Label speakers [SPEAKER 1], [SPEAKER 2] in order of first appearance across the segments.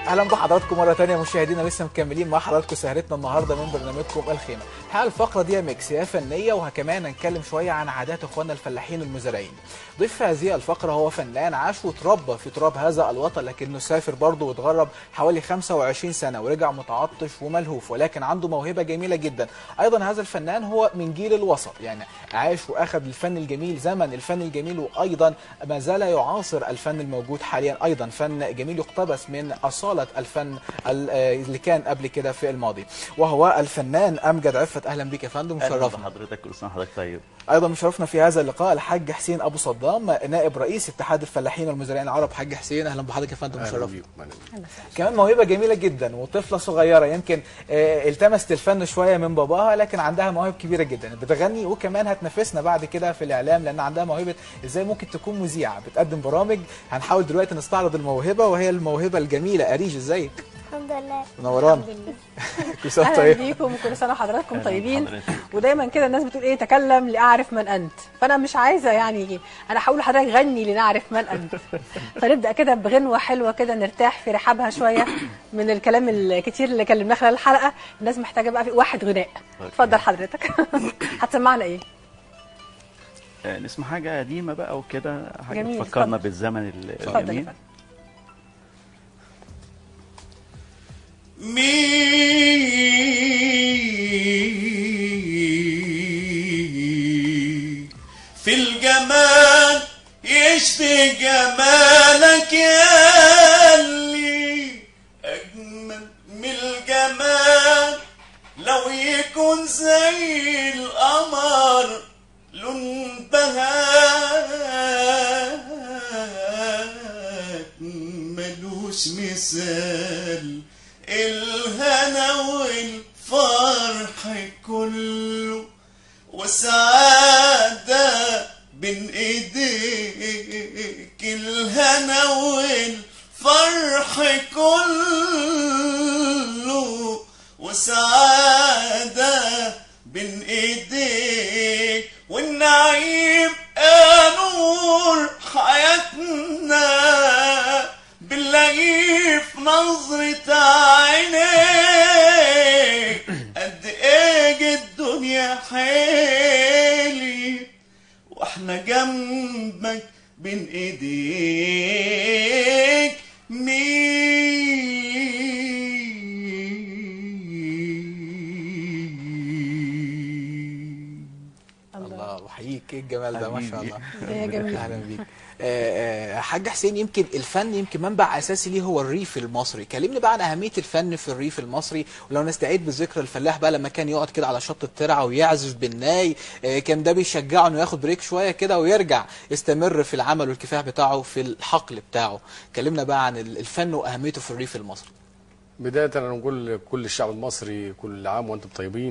[SPEAKER 1] اهلا بحضراتكم مره تانية مشاهدينا لسه مكملين مع حضراتكم سهرتنا النهارده من برنامجكم الخيمه الحقيقه الفقره دي ميكس هي فنيه وكمان هنتكلم شويه عن عادات اخواننا الفلاحين المزارعين ضيف هذه الفقره هو فنان عاش وتربى في تراب هذا الوطن لكنه سافر برضه واتغرب حوالي 25 سنه ورجع متعطش وملهوف ولكن عنده موهبه جميله جدا ايضا هذا الفنان هو من جيل الوسط يعني عاش واخذ الفن الجميل زمن الفن الجميل وايضا ما زال يعاصر الفن الموجود حاليا ايضا فن جميل يقتبس من اصاله الفن ال- آه، اللي كان قبل كده في الماضي وهو الفنان امجد عفت اهلا بك يا فندم
[SPEAKER 2] اهلا
[SPEAKER 1] مشرفنا
[SPEAKER 2] بحضرتك كل سنه وحضرتك طيب
[SPEAKER 1] ايضا مشرفنا في هذا اللقاء الحاج حسين ابو صدام نائب رئيس اتحاد الفلاحين والمزارعين العرب حاج حسين اهلا بحضرتك يا فندم
[SPEAKER 3] أهلا
[SPEAKER 1] مشرفنا
[SPEAKER 3] بيكم، أهلا بيكم.
[SPEAKER 1] كمان موهبه جميله جدا وطفله صغيره يمكن آه، التمست الفن شويه من باباها لكن عندها مواهب كبيره جدا بتغني وكمان هتنافسنا بعد كده في الاعلام لان عندها موهبه ازاي ممكن تكون مذيعه بتقدم برامج هنحاول دلوقتي نستعرض الموهبه وهي الموهبه الجميله اريج ازيك
[SPEAKER 4] الحمد لله
[SPEAKER 1] منورانا كل سنه
[SPEAKER 5] اهلا
[SPEAKER 1] طيب
[SPEAKER 5] بيكم وكل سنه وحضراتكم
[SPEAKER 2] أهلا
[SPEAKER 5] طيبين
[SPEAKER 2] بحضرتك.
[SPEAKER 5] ودايما كده الناس بتقول ايه تكلم لاعرف من انت فانا مش عايزه يعني انا هقول لحضرتك غني لنعرف من انت فنبدا كده بغنوه حلوه كده نرتاح في رحابها شويه من الكلام الكتير اللي كلمناه خلال الحلقه الناس محتاجه بقى في واحد غناء اتفضل حضرتك هتسمعنا ايه
[SPEAKER 2] آه، نسمع حاجه قديمه بقى وكده حاجه
[SPEAKER 5] جميل،
[SPEAKER 2] تفكرنا
[SPEAKER 5] اتفضل.
[SPEAKER 2] بالزمن ال-
[SPEAKER 5] اتفضل يا
[SPEAKER 2] الجميل
[SPEAKER 5] فندم
[SPEAKER 6] مين في الجمال يشفي جمالك يا اللي أجمل من الجمال لو يكون زي القمر لون بهاء ملوش مثال الهنا والفرح كله وسعادة بين ايديك الهنا والفرح كله وسعادة بين ايديك والنعيم يا نور حياتنا بنلاقيه في نظرة عينيك قد ايه الدنيا حيلي واحنا جنبك بين ايديك مين
[SPEAKER 1] الله وحييك ايه الجمال ده ما شاء
[SPEAKER 2] حبيبي.
[SPEAKER 1] الله
[SPEAKER 5] يا جميل
[SPEAKER 1] اهلا بيك آه، آه، حاج حسين يمكن الفن يمكن منبع اساسي ليه هو الريف المصري كلمني بقى عن اهميه الفن في الريف المصري ولو نستعيد بذكر الفلاح بقى لما كان يقعد كده على شط الترعه ويعزف بالناي آه، كان ده بيشجعه انه ياخد بريك شويه كده ويرجع يستمر في العمل والكفاح بتاعه في الحقل بتاعه كلمنا بقى عن ال- الفن واهميته في الريف المصري
[SPEAKER 3] بداية أنا نقول لكل الشعب المصري كل عام وأنتم طيبين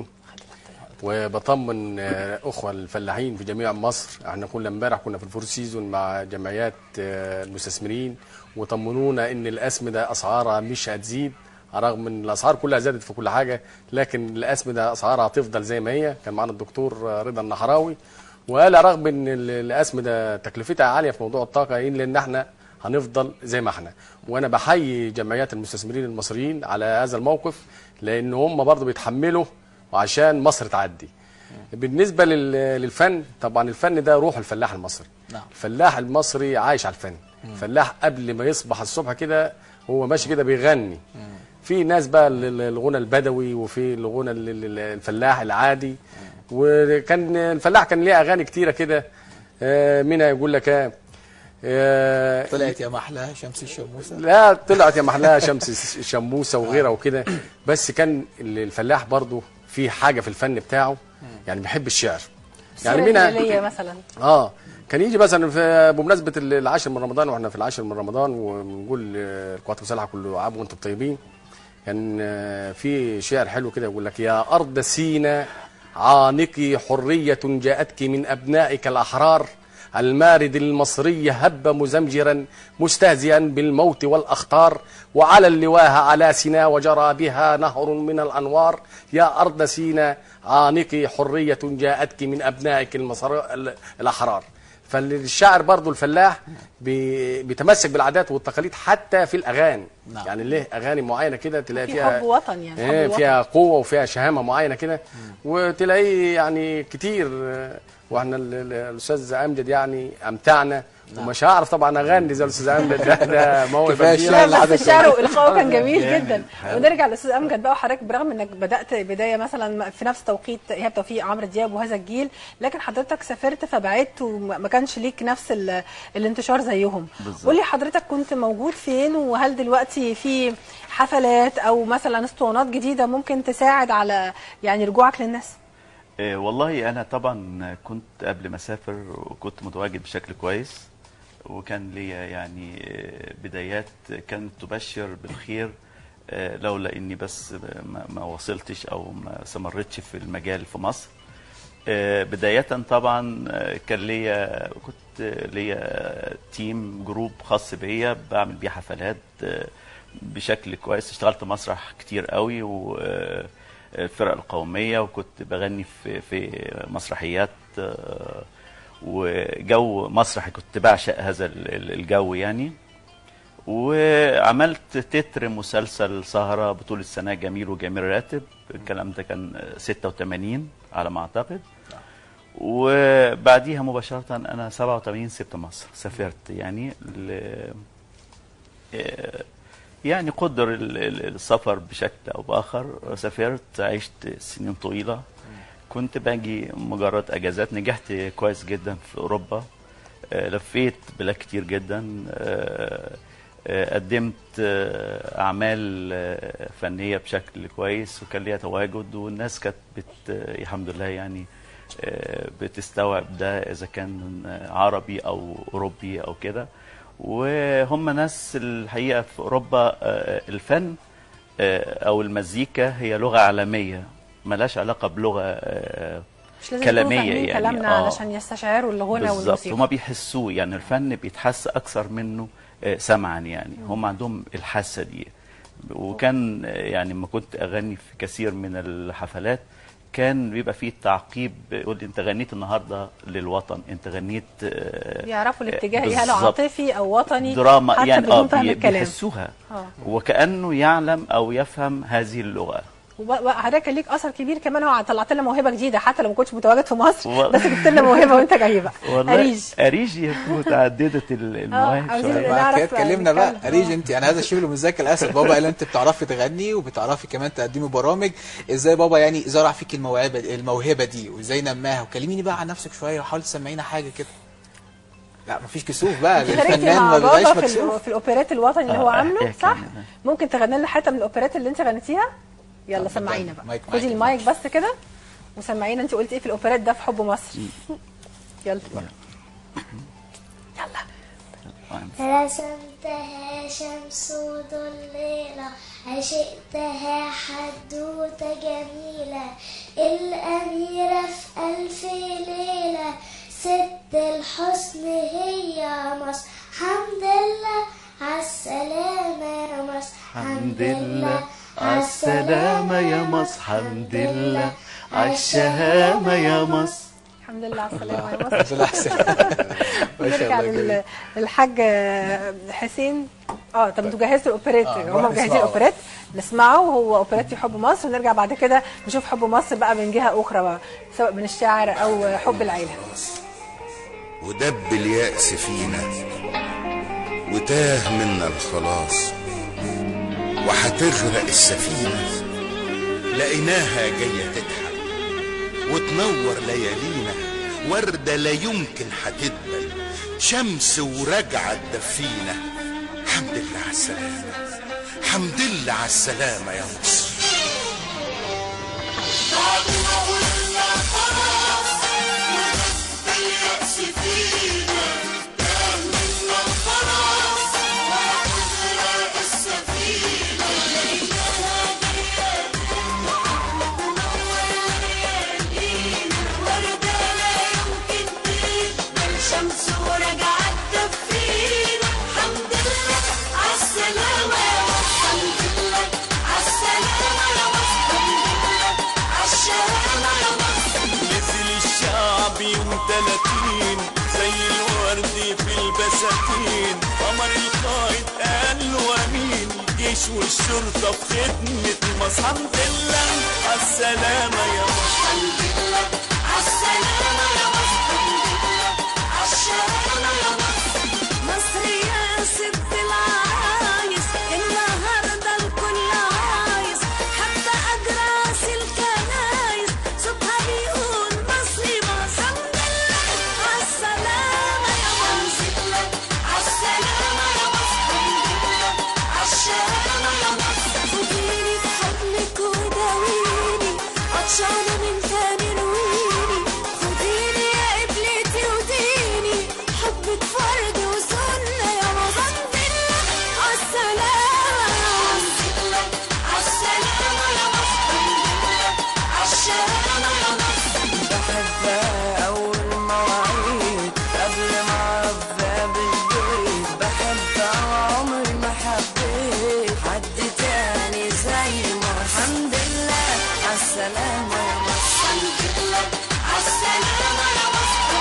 [SPEAKER 3] وبطمن آه، أخوة الفلاحين في جميع مصر احنا كنا امبارح كنا في الفور سيزون مع جمعيات آه، المستثمرين وطمنونا إن الأسمدة أسعارها مش هتزيد رغم ان الاسعار كلها زادت في كل حاجه لكن الاسمده اسعارها هتفضل زي ما هي كان معانا الدكتور آه، رضا النحراوي وقال رغم ان ال- الاسمده تكلفتها عاليه في موضوع الطاقه الا ان احنا هنفضل زي ما احنا وانا بحيي جمعيات المستثمرين المصريين على هذا الموقف لان هم برضه بيتحملوا وعشان مصر تعدي بالنسبه لل- للفن طبعا الفن ده روح الفلاح المصري
[SPEAKER 1] نعم.
[SPEAKER 3] الفلاح المصري عايش على الفن الفلاح قبل ما يصبح الصبح كده هو ماشي كده بيغني في ناس بقى ال- ال- الغنى البدوي وفي الغنى ال- ال- الفلاح العادي وكان الفلاح كان ليه اغاني كتيره كده آه، منها يقول لك آه، آه،
[SPEAKER 1] طلعت يا محلى شمس الشموسه
[SPEAKER 3] لا طلعت يا محلاها شمس الشموسه وغيرها وكده بس كان الفلاح برضه في حاجه في الفن بتاعه يعني بيحب الشعر يعني
[SPEAKER 5] السيرة
[SPEAKER 3] منها
[SPEAKER 5] الهلالية مثلا
[SPEAKER 3] اه كان يجي مثلا في بمناسبه العاشر من رمضان واحنا في العاشر من رمضان ونقول آه، القوات المسلحه كل عام وانتم طيبين كان آه، في شعر حلو كده يقول لك يا ارض سينا عانقي حريه جاءتك من ابنائك الاحرار المارد المصري هب مزمجرا مستهزئا بالموت والاخطار وعلى اللواها على سنا وجرى بها نهر من الانوار يا ارض سينا عانقي حريه جاءتك من ابنائك المصر... الاحرار فالشاعر برضو الفلاح بي- بيتمسك بالعادات والتقاليد حتى في الاغاني
[SPEAKER 1] نعم.
[SPEAKER 3] يعني ليه اغاني معينه كده تلاقي
[SPEAKER 5] في
[SPEAKER 3] فيها
[SPEAKER 5] حب وطن يعني حب
[SPEAKER 3] ايه
[SPEAKER 5] الوطن.
[SPEAKER 3] فيها قوه وفيها شهامه معينه كده وتلاقيه يعني كتير آه، واحنا ال- ال- الاستاذ امجد يعني امتعنا ومش هعرف طبعا اغني زي الاستاذ امجد ده ده موهبه
[SPEAKER 1] كفاية
[SPEAKER 3] كبيرة.
[SPEAKER 1] الشعر
[SPEAKER 5] لا بس الشعر والقاء كان جميل
[SPEAKER 2] جامد.
[SPEAKER 5] جدا
[SPEAKER 2] حلو.
[SPEAKER 5] ونرجع للاستاذ امجد بقى وحضرتك برغم انك بدات بدايه مثلا في نفس توقيت ايهاب توفيق عمرو دياب وهذا الجيل لكن حضرتك سافرت فبعدت وما كانش ليك نفس ال- الانتشار زيهم
[SPEAKER 2] بالظبط.
[SPEAKER 5] قولي حضرتك كنت موجود فين وهل دلوقتي في حفلات او مثلا اسطوانات جديده ممكن تساعد على يعني رجوعك للناس
[SPEAKER 2] آه، والله انا طبعا كنت قبل ما اسافر وكنت متواجد بشكل كويس وكان ليا يعني آه، بدايات كانت تبشر بالخير آه، لولا اني بس ما ما وصلتش او ما استمرتش في المجال في مصر آه، بداية طبعا آه، كان ليا كنت آه، ليا تيم جروب خاص بيا بعمل بيه حفلات آه، بشكل كويس اشتغلت مسرح كتير قوي والفرق القومية وكنت بغني في في مسرحيات آه، وجو مسرحي كنت بعشق هذا ال- ال- الجو يعني وعملت تتر مسلسل سهرة بطولة سناء جميل وجميل راتب الكلام ده كان 86 على ما أعتقد وبعديها مباشرة أنا 87 سبت مصر سافرت يعني ل... آه، يعني قدر ال- ال- السفر بشكل أو بآخر سافرت عشت سنين طويلة كنت باجي مجرد أجازات نجحت كويس جدا في أوروبا آه، لفيت بلاد كتير جدا آه، آه، قدمت آه، أعمال آه، فنية بشكل كويس وكان ليها تواجد والناس كانت بت آه، الحمد لله يعني آه، بتستوعب ده إذا كان آه، عربي أو أوروبي أو كده وهم ناس الحقيقة في أوروبا آه، الفن آه، أو المزيكا هي لغة عالمية ملهاش علاقة بلغة آه،
[SPEAKER 5] مش لازم
[SPEAKER 2] كلامية
[SPEAKER 5] يكونوا فاهمين
[SPEAKER 2] يعني
[SPEAKER 5] كلامنا
[SPEAKER 2] آه.
[SPEAKER 5] علشان يستشعروا الغنى
[SPEAKER 2] بالظبط
[SPEAKER 5] والموسيقى
[SPEAKER 2] هما بيحسوه يعني الفن بيتحس اكثر منه آه، سمعا يعني هم عندهم الحاسه دي وكان آه، يعني لما كنت اغني في كثير من الحفلات كان بيبقى فيه تعقيب يقول لي انت غنيت النهارده للوطن انت غنيت آه،
[SPEAKER 5] بيعرفوا الاتجاه
[SPEAKER 2] آه،
[SPEAKER 5] ايه هل
[SPEAKER 2] بالظبط.
[SPEAKER 5] عاطفي او وطني
[SPEAKER 2] دراما
[SPEAKER 5] حتى
[SPEAKER 2] يعني
[SPEAKER 5] بدون
[SPEAKER 2] اه
[SPEAKER 5] فهم
[SPEAKER 2] بي-
[SPEAKER 5] الكلام
[SPEAKER 2] بيحسوها
[SPEAKER 5] آه.
[SPEAKER 2] وكانه يعلم او يفهم هذه اللغه
[SPEAKER 5] وب- وحضرتك كان ليك اثر كبير كمان هو طلعت لنا موهبه جديده حتى لو ما كنتش متواجد في مصر
[SPEAKER 2] و-
[SPEAKER 5] بس جبت لنا موهبه وانت جاي بقى
[SPEAKER 2] والله
[SPEAKER 5] اريج
[SPEAKER 2] اريج هي متعدده ال- المواهب
[SPEAKER 5] عاوزين
[SPEAKER 2] شوية.
[SPEAKER 5] نعرف
[SPEAKER 1] بقى كده اتكلمنا بقى
[SPEAKER 5] نتكلم.
[SPEAKER 1] ريج انت انا عايز اشيل له من ذاك الاسد بابا قال انت بتعرفي تغني وبتعرفي كمان تقدمي برامج ازاي بابا يعني زرع فيك الموهبه الموهبه دي وازاي نماها وكلميني بقى عن نفسك شويه وحاولي تسمعينا حاجه كده لا مفيش كسوف بقى
[SPEAKER 5] شاركتي
[SPEAKER 1] الفنان
[SPEAKER 5] مع
[SPEAKER 1] ما بيبقاش
[SPEAKER 5] بابا في, ال-
[SPEAKER 1] مكسوف
[SPEAKER 5] في الاوبريت الوطني اللي هو
[SPEAKER 2] آه،
[SPEAKER 5] عامله
[SPEAKER 2] إحكي
[SPEAKER 5] صح
[SPEAKER 2] عنها.
[SPEAKER 5] ممكن تغني لنا حته من الاوبريت اللي انت غنيتيها يلا
[SPEAKER 1] اتفضل.
[SPEAKER 5] سمعينا بقى
[SPEAKER 1] مايك معاكي.
[SPEAKER 5] خدي المايك بس كده وسمعينا انت قلتي ايه في الاوبريت ده في حب مصر يلا
[SPEAKER 4] رسمتها شمس وضليلة عشقتها حدوتة جميلة الأميرة في ألف ليلة ست الحسن هي مصر حمد لله عالسلامة يا مصر
[SPEAKER 2] حمد لله عالسلامة يا مصر حمد لله عالشهامة يا مصر
[SPEAKER 5] الحمد لله على السلامه يا مصر
[SPEAKER 1] بالعكس ما شاء
[SPEAKER 5] نرجع
[SPEAKER 1] الله جميل.
[SPEAKER 5] لل- للحاج حسين اه طب انتوا جهزتوا الاوبريت
[SPEAKER 1] آه،
[SPEAKER 5] هم
[SPEAKER 1] نروح
[SPEAKER 5] مجهزين
[SPEAKER 1] نسمعه.
[SPEAKER 5] الاوبريت نسمعه وهو اوبريت في حب مصر ونرجع بعد كده نشوف حب مصر بقى من جهه اخرى بقى سواء من الشاعر او حب العيله
[SPEAKER 7] ودب اليأس فينا وتاه منا الخلاص وهتغرق السفينة لقيناها جاية تضحك وتنور ليالينا وردة لا يمكن هتدبل شمس وراجعة تدفينا حمد لله على السلامة حمد لله على السلامة يا مصر
[SPEAKER 4] شمس ورجعت تدفينا حمد لله عالسلامة يا مصر حمد لله عالسلامة يا مصر حمد لله عالشهامة
[SPEAKER 6] بساتين قمر القائد قال ومين الجيش والشرطة في خدمة مصر الحمد لله عالسلامة يا مصر
[SPEAKER 4] الحمد لله عالسلامة يا مصر عالسلامة يا مصر
[SPEAKER 8] مصر يا ست العرايس النهارده الكل عايز حتى اجراس الكنايس صوتها بيقول مصري مصر الحمد لله عالسلامة يا مصر
[SPEAKER 4] عالسلامة يا مصر عالسلامة يا مصر
[SPEAKER 8] خديني في حضنك وداويني عطشانة من تاني رويني خديني يا قبلتي وديني حبك فرد وسنة يا مصر الحمد لله عالسلامة
[SPEAKER 4] عالسلامة يا مصر عالسلامة يا مصر
[SPEAKER 9] بحبها أول مواعيد قبل ما أبدأ بالبيت بحبها وعمري ما حبيت حد تاني زي ما الحمد لله عالسلامة يا مصر
[SPEAKER 4] الحمد لله عالسلامة يا مصر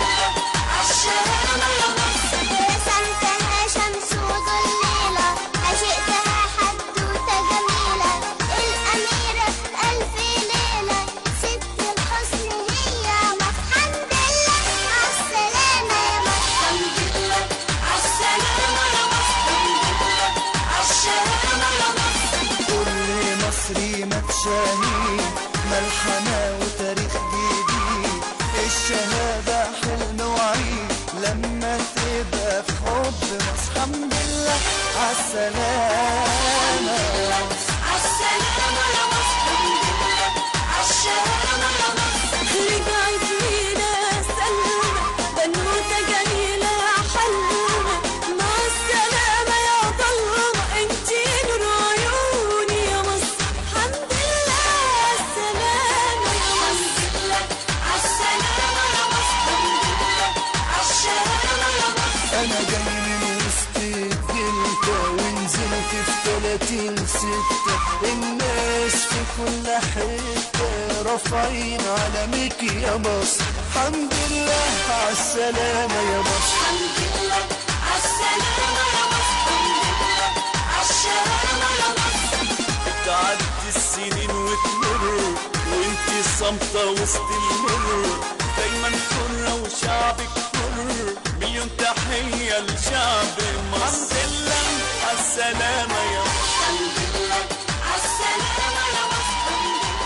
[SPEAKER 4] عالسلامة يا مصر
[SPEAKER 10] رسمتها شمس وظليلة عشقتها حدوتة جميلة الأميرة في ألف ليلة ست الحسن هي مصر الحمد لله عالسلامة يا مصر
[SPEAKER 4] الحمد لله عالسلامة يا مصر عالسلامة يا مصر
[SPEAKER 9] كل مصري متشاهي ملحمة وتاريخ جديد الشهادة حلم وعيد لما تبقى في حب مصر الحمد لله عالسلامة
[SPEAKER 4] عالسلامة يا مصر عالسلامة يا مصر
[SPEAKER 8] رجعت لينا سلمى بنوتة جميلة حلمة مع السلامة يا ضلمة انتي نور عيوني يا مصر الحمد لله السلامة يا مصر
[SPEAKER 4] عالسلامة يا مصر عالسلامة يا مصر
[SPEAKER 9] أنا جاي من وسط الدلتا ونزلت في تلاتين ستة الناس في كل حتة رافعين علمك يا مصر الحمد لله عالسلامة يا مصر
[SPEAKER 4] الحمد لله عالسلامة يا مصر عالسلامة يا مصر
[SPEAKER 6] تعدي السنين وتمر وانت صامتة وسط المر دايما حرة وشعبك حر مليون تحية لشعب مصر الحمد لله عالسلامة يا مصر
[SPEAKER 4] الحمد لله عالسلامة يا مصر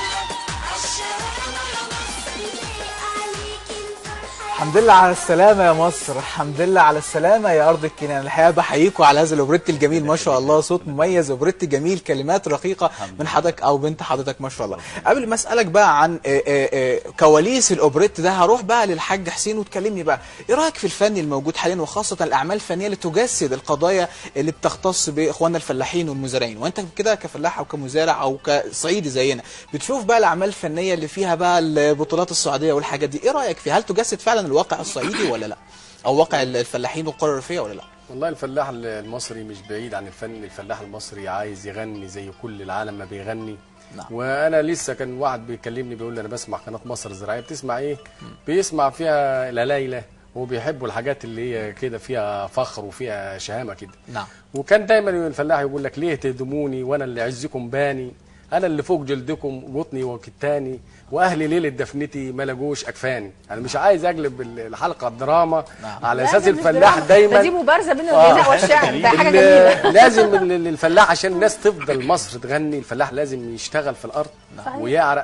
[SPEAKER 4] عالسلامة يا مصر
[SPEAKER 10] ليه عليك الفرحة
[SPEAKER 1] الحمد لله على السلامة يا مصر الحمد لله على السلامة يا أرض الكنان الحقيقة بحييكم على هذا الأوبريت الجميل ما شاء الله صوت مميز أوبريت جميل كلمات رقيقة من حضرتك أو بنت حضرتك ما شاء الله قبل ما أسألك بقى عن آه، آه، آه، كواليس الأوبريت ده هروح بقى للحاج حسين وتكلمني بقى إيه رأيك في الفن الموجود حاليا وخاصة الأعمال الفنية اللي تجسد القضايا اللي بتختص بإخواننا الفلاحين والمزارعين وأنت كده كفلاح أو كمزارع أو كصعيدي زينا بتشوف بقى الأعمال الفنية اللي فيها بقى البطولات السعودية والحاجات دي إيه رأيك فيها هل تجسد فعلا الواقع الصعيدي ولا لا أو واقع الفلاحين والقرى الريفية ولا لا
[SPEAKER 3] والله الفلاح المصري مش بعيد عن الفن الفلاح المصري عايز يغني زي كل العالم ما بيغني
[SPEAKER 1] نعم.
[SPEAKER 3] وانا لسه كان واحد بيكلمني بيقول لي انا بسمع قناه مصر الزراعيه بتسمع ايه بيسمع فيها ليلى وبيحبوا الحاجات اللي هي كده فيها فخر وفيها شهامه كده
[SPEAKER 1] نعم
[SPEAKER 3] وكان دايما الفلاح يقول لك ليه تهدموني وانا اللي عزكم باني انا اللي فوق جلدكم قطني وكتاني واهلي ليله دفنتي ما لقوش اكفاني انا مش عايز اقلب الحلقه الدراما
[SPEAKER 1] نعم.
[SPEAKER 3] على
[SPEAKER 5] لا،
[SPEAKER 3] اساس
[SPEAKER 5] ده مش
[SPEAKER 3] الفلاح
[SPEAKER 5] دراما.
[SPEAKER 3] دايما
[SPEAKER 5] ده دي مبارزه بين
[SPEAKER 3] آه.
[SPEAKER 5] الغناء والشعر ده حاجه
[SPEAKER 3] ال-
[SPEAKER 5] جميله
[SPEAKER 3] لازم ال- الفلاح عشان الناس تفضل مصر تغني الفلاح لازم يشتغل في الارض
[SPEAKER 5] صحيح.
[SPEAKER 3] ويعرق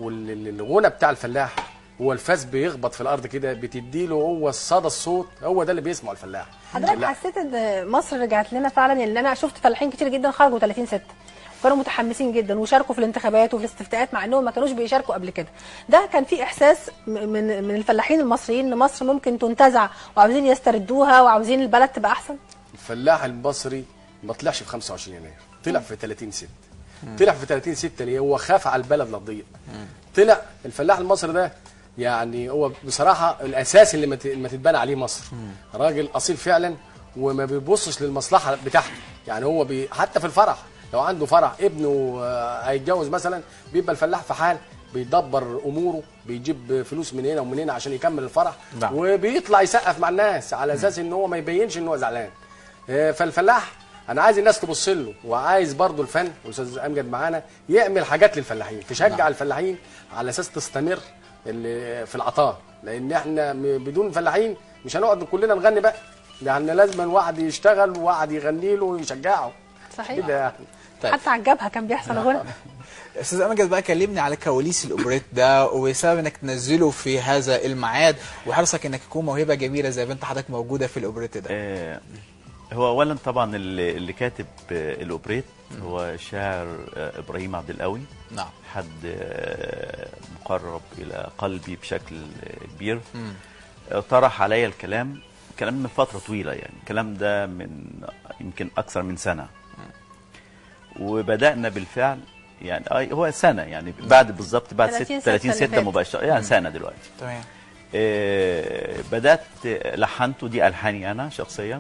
[SPEAKER 3] والغنى بتاع الفلاح هو الفاس بيخبط في الارض كده بتديله هو صدى الصوت هو ده اللي بيسمعه الفلاح
[SPEAKER 5] حضرتك
[SPEAKER 3] لا.
[SPEAKER 5] حسيت ان مصر رجعت لنا فعلا ان انا شفت فلاحين كتير جدا خرجوا 30 6 وكانوا متحمسين جدا وشاركوا في الانتخابات وفي الاستفتاءات مع انهم ما كانوش بيشاركوا قبل كده ده كان في احساس م- من من الفلاحين المصريين ان مصر ممكن تنتزع وعاوزين يستردوها وعاوزين البلد تبقى احسن
[SPEAKER 3] الفلاح المصري ما طلعش في 25 يناير طلع في 30 6 طلع في 30 6 ليه هو خاف على البلد لا تضيع طلع الفلاح المصري ده يعني هو بصراحه الاساس اللي ما ت- ما تتبنى عليه مصر راجل اصيل فعلا وما بيبصش للمصلحه بتاعته يعني هو بي حتى في الفرح لو عنده فرح ابنه آه، هيتجوز مثلا بيبقى الفلاح في حال بيدبر اموره بيجيب فلوس من هنا ومن هنا عشان يكمل الفرح
[SPEAKER 1] نعم.
[SPEAKER 3] وبيطلع يسقف مع الناس على اساس ان هو ما يبينش ان هو زعلان آه، فالفلاح انا عايز الناس تبص له وعايز برضو الفن والاستاذ امجد معانا يعمل حاجات للفلاحين تشجع
[SPEAKER 1] نعم.
[SPEAKER 3] الفلاحين على اساس تستمر ال- في العطاء لان احنا م- بدون فلاحين مش هنقعد كلنا نغني بقى يعني لازم واحد يشتغل وواحد يغني له ويشجعه
[SPEAKER 5] صحيح
[SPEAKER 3] كده يعني
[SPEAKER 1] طيب.
[SPEAKER 5] حتى على الجبهه كان بيحصل غنى
[SPEAKER 1] استاذ امجد بقى كلمني على كواليس الاوبريت ده وسبب انك تنزله في هذا الميعاد وحرصك انك يكون موهبه جميله زي بنت حضرتك موجوده في الاوبريت ده
[SPEAKER 2] آه، هو اولا طبعا اللي, اللي كاتب آه، الاوبريت هو الشاعر آه، ابراهيم عبد القوي
[SPEAKER 1] نعم
[SPEAKER 2] حد آه، مقرب الى قلبي بشكل آه، كبير آه، طرح عليا الكلام كلام من فتره طويله يعني الكلام ده من يمكن اكثر من سنه وبدانا بالفعل يعني آه، هو سنه يعني بعد بالظبط بعد
[SPEAKER 5] 30
[SPEAKER 2] ست-
[SPEAKER 5] ستة
[SPEAKER 2] 30
[SPEAKER 5] اللي
[SPEAKER 2] 6
[SPEAKER 5] فاتت.
[SPEAKER 2] مباشره يعني سنه دلوقتي
[SPEAKER 1] تمام
[SPEAKER 2] آه، بدات لحنته دي الحاني انا شخصيا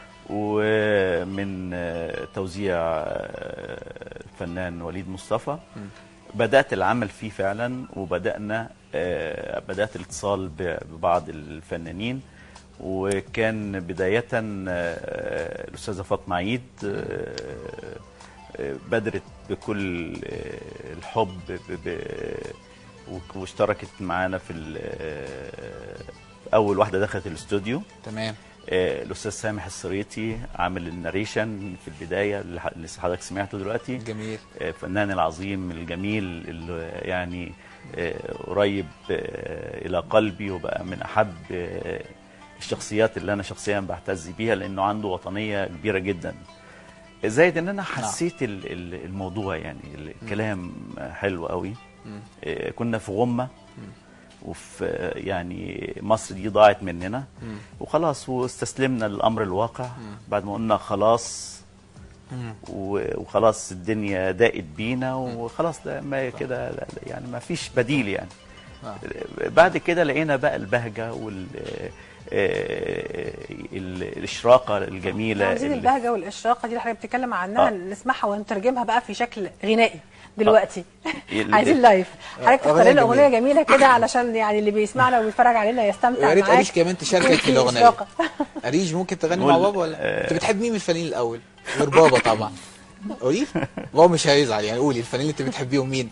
[SPEAKER 2] ومن آه، توزيع آه، الفنان وليد مصطفى بدات العمل فيه فعلا وبدانا آه، بدات الاتصال ب- ببعض الفنانين وكان بدايه آه، الاستاذه فاطمه عيد آه، آه، بدرت بكل آه، الحب ب- ب- وك- واشتركت معانا في ال- آه، اول واحده دخلت الاستوديو
[SPEAKER 1] تمام
[SPEAKER 2] آه، الاستاذ سامح السريتي عامل الناريشن في البدايه اللي ح- اللي حضرتك سمعته دلوقتي
[SPEAKER 1] جميل
[SPEAKER 2] آه، الفنان العظيم الجميل اللي يعني آه، قريب آه، الى قلبي وبقى من احب آه، الشخصيات اللي انا شخصيا بعتز بيها لانه عنده وطنيه كبيره جدا زائد ان انا حسيت ال- ال- الموضوع يعني الكلام حلو قوي آه، كنا في غمه وفي آه، يعني مصر دي ضاعت مننا وخلاص واستسلمنا للامر الواقع بعد ما قلنا خلاص و- وخلاص الدنيا ضاقت بينا وخلاص ده ما كده لا- لا، يعني ما فيش بديل يعني
[SPEAKER 1] نعم.
[SPEAKER 2] بعد كده لقينا بقى البهجه وال آه، ال- الاشراقه الجميله
[SPEAKER 5] عاوزين
[SPEAKER 2] اللي-
[SPEAKER 5] البهجه والاشراقه دي اللي حضرتك بتتكلم عنها
[SPEAKER 2] آه.
[SPEAKER 5] نسمعها ونترجمها بقى في شكل غنائي دلوقتي
[SPEAKER 2] ال-
[SPEAKER 5] عايزين لايف حضرتك
[SPEAKER 1] أغنية
[SPEAKER 5] تختار لنا اغنيه
[SPEAKER 1] جميلة.
[SPEAKER 5] جميله كده علشان يعني اللي بيسمعنا وبيتفرج علينا يستمتع
[SPEAKER 1] ويا ريت
[SPEAKER 5] معاك
[SPEAKER 1] اريج كمان تشاركك
[SPEAKER 5] ويكون
[SPEAKER 1] في الاغنيه
[SPEAKER 5] إشراقة.
[SPEAKER 1] اريج ممكن تغني
[SPEAKER 2] نقول-
[SPEAKER 1] مع بابا ولا
[SPEAKER 2] آه.
[SPEAKER 1] انت بتحب مين من الفنانين الاول غير بابا طبعا قولي بابا مش هيزعل يعني قولي الفنانين اللي انت بتحبيهم مين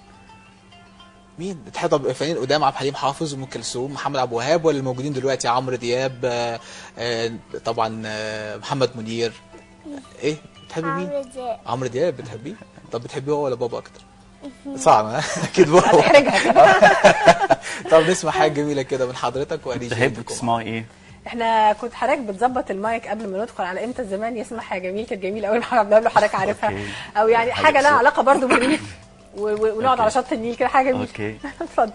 [SPEAKER 1] مين بتحب طب الفنانين قدام عبد الحليم حافظ ام كلثوم محمد عبد الوهاب ولا الموجودين دلوقتي عمرو دياب آه، آه، طبعا آه، محمد منير ايه بتحبي مين
[SPEAKER 10] عمرو دياب
[SPEAKER 1] عمرو دياب بتحبيه طب بتحبيه هو ولا بابا اكتر صعب ها؟ اكيد بابا
[SPEAKER 5] هتحرجها
[SPEAKER 1] طب نسمع حاجه جميله كده من حضرتك واريج
[SPEAKER 2] تحبوا
[SPEAKER 1] يديكم.
[SPEAKER 2] تسمعوا ايه؟
[SPEAKER 5] احنا كنت حضرتك بتظبط المايك قبل ما ندخل على امتى الزمان يسمع حاجه جميل كانت جميله قوي محمد عبد الوهاب لو حضرتك عارفها
[SPEAKER 2] أوكي.
[SPEAKER 5] او يعني
[SPEAKER 2] حاجة
[SPEAKER 5] حاجه لها
[SPEAKER 2] بسيطة.
[SPEAKER 5] علاقه برضو بالريف و- و- ونقعد
[SPEAKER 2] أوكي.
[SPEAKER 5] على شط النيل كده حاجه جميله
[SPEAKER 2] اوكي
[SPEAKER 5] اتفضل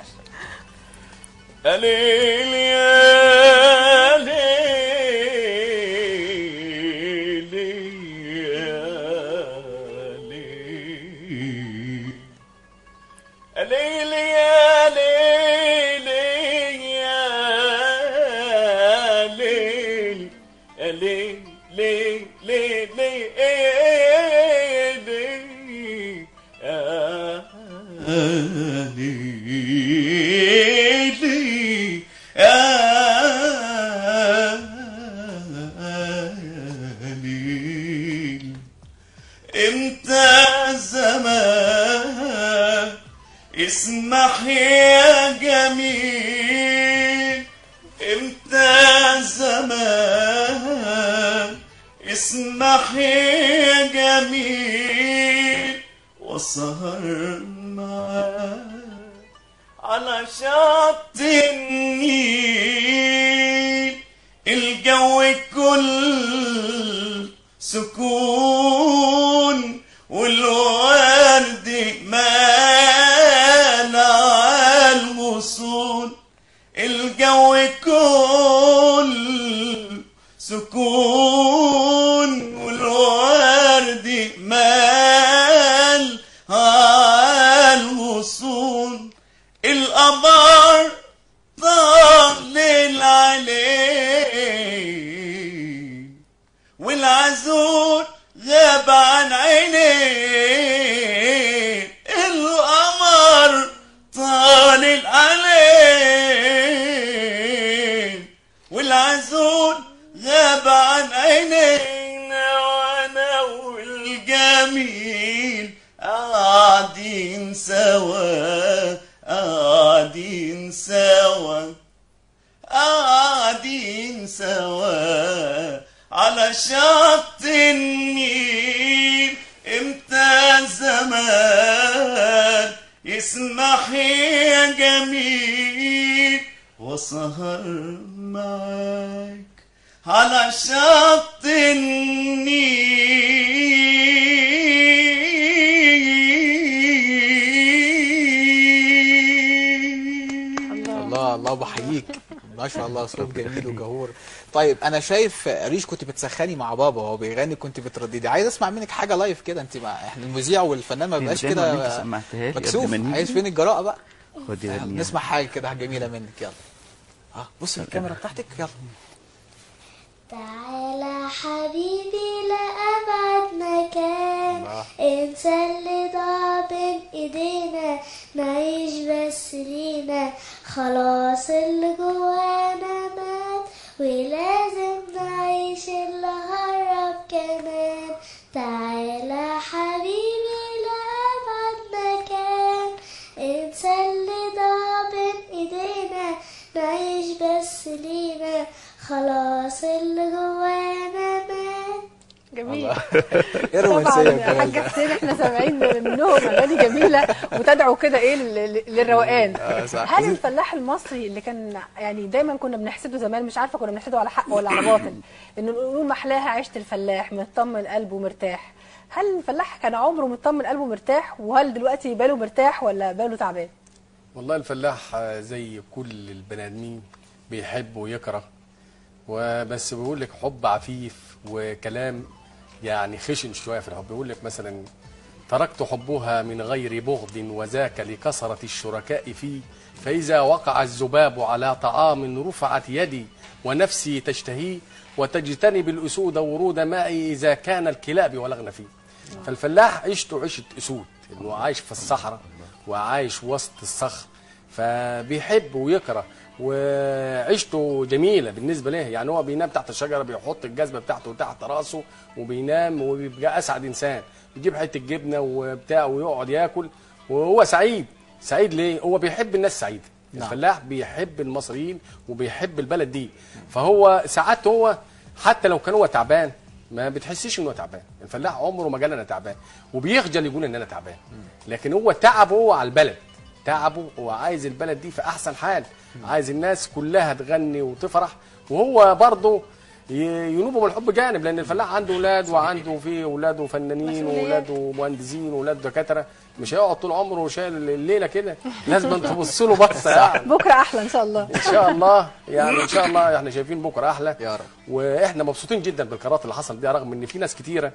[SPEAKER 6] ليل يا ليل يا ليل ليل يا ليل يا ليل ليل ليل ليل ليل يا ليلي يا ليل امتى الزمان اسمح يا جميل امتى الزمان اسمح يا جميل وسهر معاك على شط النيل الجو كل سكون والورد مالع الغصون الجو كل سكون والورد مال الغصون القمر طالع عليه والعزول غاب عن عينيه القمر جميل قاعدين سوا قاعدين سوا قاعدين سوا على شط النيل امتى الزمان يسمح يا جميل وسهر معاك على شط النيل
[SPEAKER 1] الله الله بحييك ما شاء الله صوت جميل وجهور طيب انا شايف ريش كنت بتسخني مع بابا وهو بيغني كنت بترددي عايز اسمع منك حاجه لايف كده انت مع احنا المذيع والفنان ما بيبقاش
[SPEAKER 2] زي ما انت
[SPEAKER 1] كده
[SPEAKER 2] سمعتها لي
[SPEAKER 1] مكسوف
[SPEAKER 2] قبل ما
[SPEAKER 1] عايز
[SPEAKER 2] نيجي.
[SPEAKER 1] فين الجراءه بقى
[SPEAKER 2] خد يا
[SPEAKER 1] يلا
[SPEAKER 2] ابني.
[SPEAKER 1] نسمع حاجه كده جميله منك يلا اه بصي الكاميرا بتاعتك يلا
[SPEAKER 10] تعالى حبيبي لأبعد مكان انسى اللي ضاع بين ايدينا نعيش بس لينا خلاص اللي جوانا مات ولازم نعيش اللي هرب كمان تعالى حبيبي لأبعد مكان انسى اللي ضاع بين ايدينا نعيش بس لينا خلاص اللي جوانا مات
[SPEAKER 5] جميل
[SPEAKER 1] ايه
[SPEAKER 5] طبعا
[SPEAKER 1] الرومانسيه
[SPEAKER 5] يا
[SPEAKER 1] والجمال
[SPEAKER 5] حاج
[SPEAKER 1] ده
[SPEAKER 5] حسين احنا سامعين منهم اغاني جميله وتدعو كده ايه لل- للروقان
[SPEAKER 1] آه، صح.
[SPEAKER 5] هل الفلاح المصري اللي كان يعني دايما كنا بنحسده زمان مش عارفه كنا بنحسده على حق ولا على باطل انه نقول محلاها عيشه الفلاح مطمن قلبه مرتاح هل الفلاح كان عمره مطمن قلبه مرتاح وهل دلوقتي باله مرتاح ولا باله تعبان
[SPEAKER 3] والله الفلاح آه، زي كل البني ادمين بيحب ويكره وبس بيقول لك حب عفيف وكلام يعني خشن شويه في الحب بيقول لك مثلا تركت حبها من غير بغض وذاك لكثرة الشركاء فيه فإذا وقع الذباب على طعام رفعت يدي ونفسي تشتهيه وتجتنب الأسود ورود مائي إذا كان الكلاب ولغن فيه فالفلاح عيشته عيشة أسود إنه عايش في الصحراء وعايش وسط الصخر فبيحب ويكره وعيشته جميله بالنسبه له يعني هو بينام تحت الشجره بيحط الجزمه بتاعته تحت راسه وبينام وبيبقى اسعد انسان بيجيب حته جبنه وبتاع ويقعد ياكل وهو سعيد سعيد ليه هو بيحب الناس سعيده
[SPEAKER 1] نعم.
[SPEAKER 3] الفلاح بيحب المصريين وبيحب البلد دي فهو ساعات هو حتى لو كان هو تعبان ما بتحسيش انه تعبان الفلاح عمره ما قال انا تعبان وبيخجل يقول ان انا تعبان لكن هو تعبه هو على البلد تعبه هو عايز البلد دي في احسن حال عايز الناس كلها تغني وتفرح وهو برضه ي- ينوبوا من الحب جانب لان الفلاح عنده اولاد وعنده في اولاده فنانين
[SPEAKER 5] مسؤوليات.
[SPEAKER 3] واولاده مهندسين واولاده دكاتره مش هيقعد طول عمره شايل الليله كده لازم تبص له بصه يعني
[SPEAKER 5] بكره احلى ان شاء الله
[SPEAKER 3] ان شاء الله يعني ان شاء الله احنا شايفين بكره احلى
[SPEAKER 1] يا رب.
[SPEAKER 3] واحنا مبسوطين جدا بالقرارات اللي حصلت دي رغم ان في ناس كتيره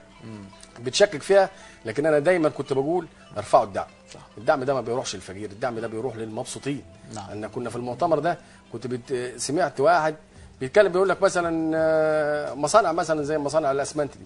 [SPEAKER 3] بتشكك فيها لكن انا دايما كنت بقول ارفعوا الدعم صح. الدعم ده ما بيروحش للفقير الدعم ده بيروح للمبسوطين
[SPEAKER 1] نعم.
[SPEAKER 3] انا كنا في المؤتمر ده كنت بت... سمعت واحد بيتكلم بيقول لك مثلا آه، مصانع مثلا زي مصانع الاسمنت دي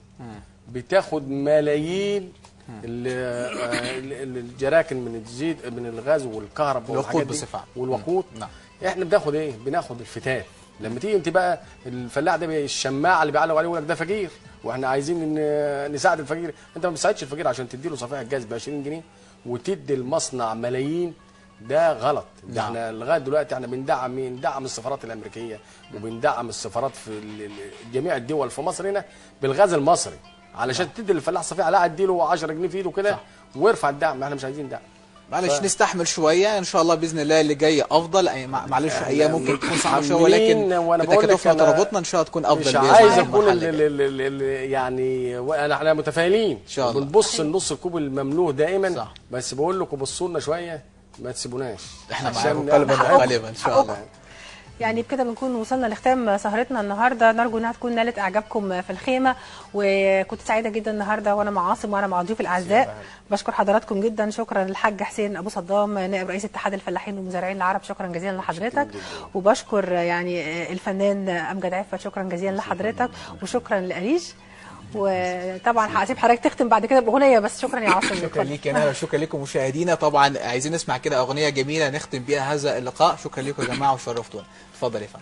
[SPEAKER 3] بتاخد ملايين ال- آه، ال- ال- الجراكن من الزيت من الغاز والكهرباء
[SPEAKER 1] الوقود
[SPEAKER 3] والحاجات دي
[SPEAKER 1] بصفة عامة.
[SPEAKER 3] والوقود
[SPEAKER 1] نعم.
[SPEAKER 3] احنا بناخد ايه بناخد الفتات لما تيجي انت بقى الفلاح ده بي- الشماعه اللي بيعلقوا عليه يقول لك ده فقير واحنا عايزين ن- نساعد الفقير انت ما بتساعدش الفقير عشان تدي له صفيحه جاز ب 20 جنيه وتدي المصنع ملايين ده غلط ده
[SPEAKER 1] نعم.
[SPEAKER 3] احنا لغايه دلوقتي احنا بندعم مين بندعم السفارات الامريكيه وبندعم السفارات في ال- ال- جميع الدول في مصر هنا بالغاز المصري علشان تدي للفلاح صفيحه لا ادي له 10 جنيه في ايده كده
[SPEAKER 1] صح.
[SPEAKER 3] وارفع الدعم احنا مش عايزين دعم
[SPEAKER 1] معلش
[SPEAKER 3] ف-
[SPEAKER 1] نستحمل شويه ان شاء الله باذن الله اللي جاي افضل أي مع- معلش ايام ممكن تكون صعبه شويه ولكن
[SPEAKER 3] متحملين وأنا بقول لك
[SPEAKER 1] بتكاتفنا
[SPEAKER 3] أنا
[SPEAKER 1] وترابطنا ان شاء الله تكون افضل
[SPEAKER 3] مش
[SPEAKER 1] بإذن
[SPEAKER 3] عايز
[SPEAKER 1] الله
[SPEAKER 3] اكون
[SPEAKER 1] المرحلة
[SPEAKER 3] ال-
[SPEAKER 1] الجاية.
[SPEAKER 3] ال- ال- ال- يعني وانا احنا متفائلين ان
[SPEAKER 1] شاء الله.
[SPEAKER 3] بنبص النص الكوب المملوء دائما
[SPEAKER 1] صح.
[SPEAKER 3] بس بقول لكم بصوا لنا شويه ما تسيبوناش
[SPEAKER 1] احنا
[SPEAKER 3] عشان
[SPEAKER 1] معاكم قلبا
[SPEAKER 3] حقكم.
[SPEAKER 1] وقالبا ان شاء الله
[SPEAKER 5] يعني بكده بنكون وصلنا لختام سهرتنا النهارده نرجو انها تكون نالت اعجابكم في الخيمه وكنت سعيده جدا النهارده وانا مع عاصم وانا مع ضيوف الاعزاء بشكر حضراتكم جدا شكرا للحاج حسين ابو صدام نائب رئيس اتحاد الفلاحين والمزارعين العرب شكرا جزيلا لحضرتك وبشكر يعني الفنان امجد عفه شكرا جزيلا لحضرتك وشكرا لاريج وطبعا هسيب حضرتك تختم بعد كده باغنيه بس شكرا يا عاصم
[SPEAKER 1] شكرا ليك يا نهى وشكرا لكم مشاهدينا طبعا عايزين نسمع كده اغنيه جميله نختم بيها هذا اللقاء شكرا لكم يا جماعه وشرفتونا اتفضل يا فندم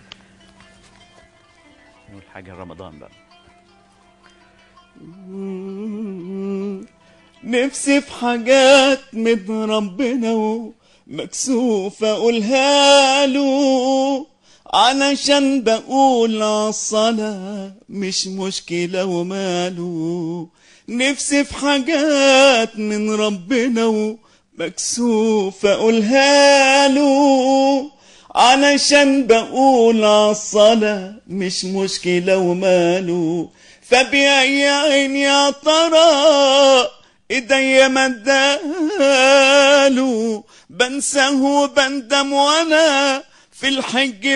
[SPEAKER 2] نقول حاجة رمضان بقى
[SPEAKER 6] نفسي في حاجات من ربنا ومكسوفة اقولها له علشان بقول عالصلاة مش مشكلة وماله نفسي في حاجات من ربنا ومكسوفة اقولها له علشان بقول عالصلاة مش مشكلة وماله فبأي عين يا ترى ايديا مداله بنساه وبندم وانا في الحج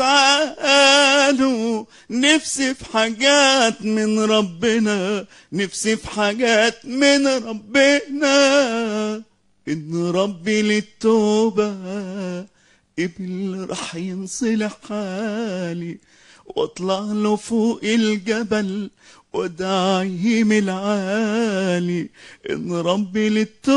[SPEAKER 6] بسعاله نفسي في حاجات من ربنا نفسي في حاجات من ربنا ان ربي للتوبة قبل راح ينصلح حالي واطلع له فوق الجبل وداعيه من العالي ان ربي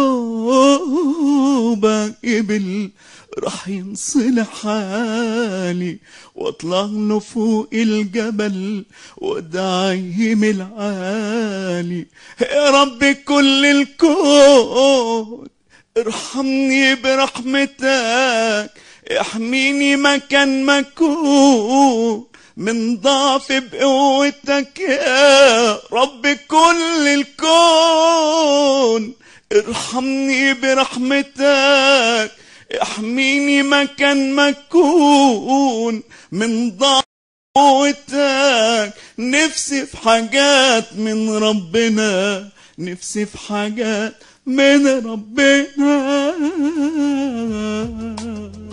[SPEAKER 6] للتوبة قبل راح ينصلح حالي واطلع له فوق الجبل وداعيه من العالي يا رب كل الكون ارحمني برحمتك احميني مكان ما اكون من ضعف بقوتك يا رب كل الكون ارحمني برحمتك احميني مكان ما اكون من ضعف قوتك نفسي في حاجات من ربنا نفسي في حاجات من ربنا